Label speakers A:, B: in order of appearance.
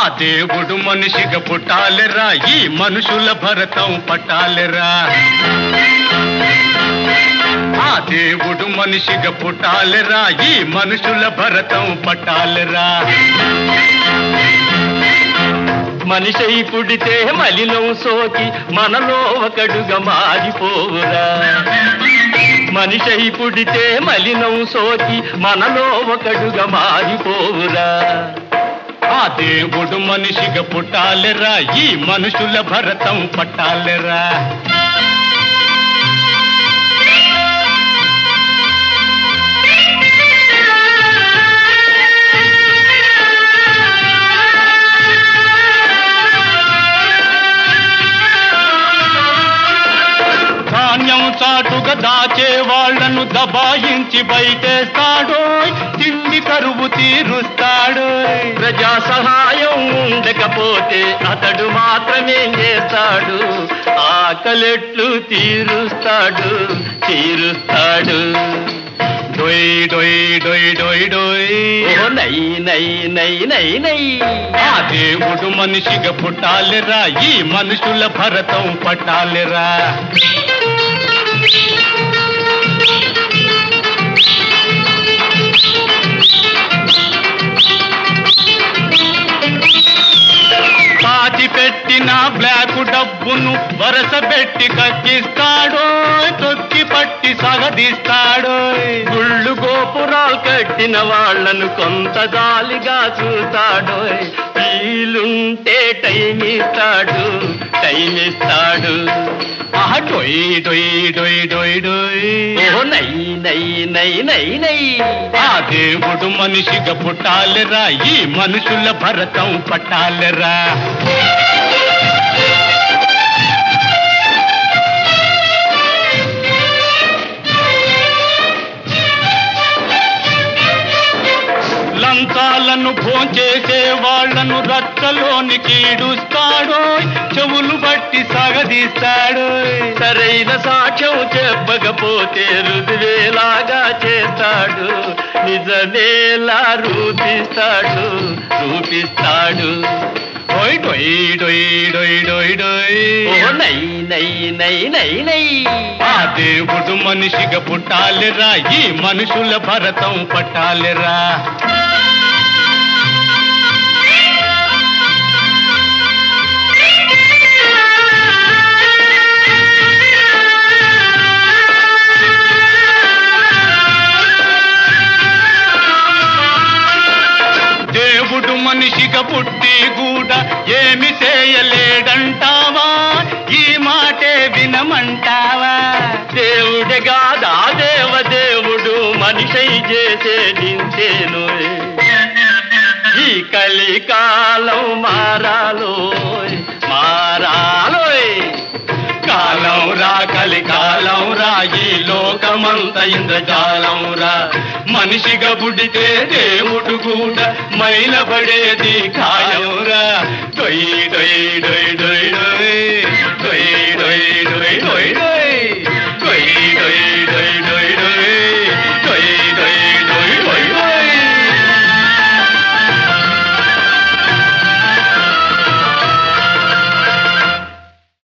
A: దేవుడు మనిషిగా పుట్టాలెరా ఈ మనుషుల భరతం పట్టాలెరా ఆ దేవుడు మనిషిగా పుట్టాలెరా ఈ మనుషుల భరతం పట్టాలెరా
B: మనిషై పుడితే మలినం సోకి మనలో ఒకడుగా మారిపోవురా మనిషై పుడితే మలినం సోకి మనలో ఒకడుగా మారిపోవురా
A: ఆ దేవుడు మనిషిగా పుట్టాలెరా ఈ మనుషుల భరతం పట్టాలెరా ధాన్యం చాటుగా దాచే వాళ్లను దబాయించి బయటేస్తాడో తిండి కరువు తీరుస్తాడో
B: ప్రజా సహాయం ఉండకపోతే అతడు మాత్రమే చేస్తాడు ఆకలెట్లు తీరుస్తాడు తీరుస్తాడు
A: డొయ్ డొయ్ డొయ్ డొయ్ డొయ్
B: ఓ నై నై నై నై నై
A: ఆ దేవుడు మనిషిగా పుట్టాలెరా ఈ మనుషుల భరతం పట్టాలెరా పాతి పెట్టిన బ్లాక్ డబ్బును వరస పెట్టి కక్కిస్తాడో తొక్కి పట్టి సగదిస్తాడో
B: గుళ్ళు గోపురాలు కట్టిన వాళ్ళను కొంత జాలిగా చూస్తాడు వీలుంటే టైం ఇస్తాడు టైం ఇస్తాడు
A: ఆహ డొయ్ డొయ్ డొయ్ డొయ్ డొయ్
B: ఓ నై నై నై నై నై
A: ఆ దేవుడు మనిషిగా పుట్టాలెరా ఈ మనుషుల భరతం పట్టాలెరా లంచాలను భోంచేసే వాళ్లను రచ్చలోని కీడుస్తాడో చెవులు బట్టి సాగదీస్తాడో
B: సరైన సాక్ష్యం చెప్పకపోతే రుదివేలాగా చేస్తాడు నిజమేలా రూపిస్తాడు రూపిస్తాడు
A: డొయ్ డొయ్ డొయ్ డొయ్ డొయ్ డొయ్
B: ఓ నై నై నై నై నై
A: ఆ దేవుడు మనిషిగా పుట్టాలెరా ఈ మనుషుల భరతం పట్టాలెరా దేవుడు మనిషిగా పుట్టి కూడా ఏమి చేయలేడంటావా ఈ మాటే వినమంటావా
B: దేవుడే కాదా దేవదేవుడు మనిషై చేసే నింతేను ఈ కలికాలం మారాలోయ్ మారాలోయ్
A: కాలం రా కలికాలం రా ఈ లోకమంత ఇంద్రజాలం రా మనిషిగా పుడితే దేవుడు కూడా మైలబడేది ఖాయం రా డొయ్ డొయ్ డొయ్ డొయ్ డొయ్ డొయ్ డొయ్ డొయ్ డొయ్ డొయ్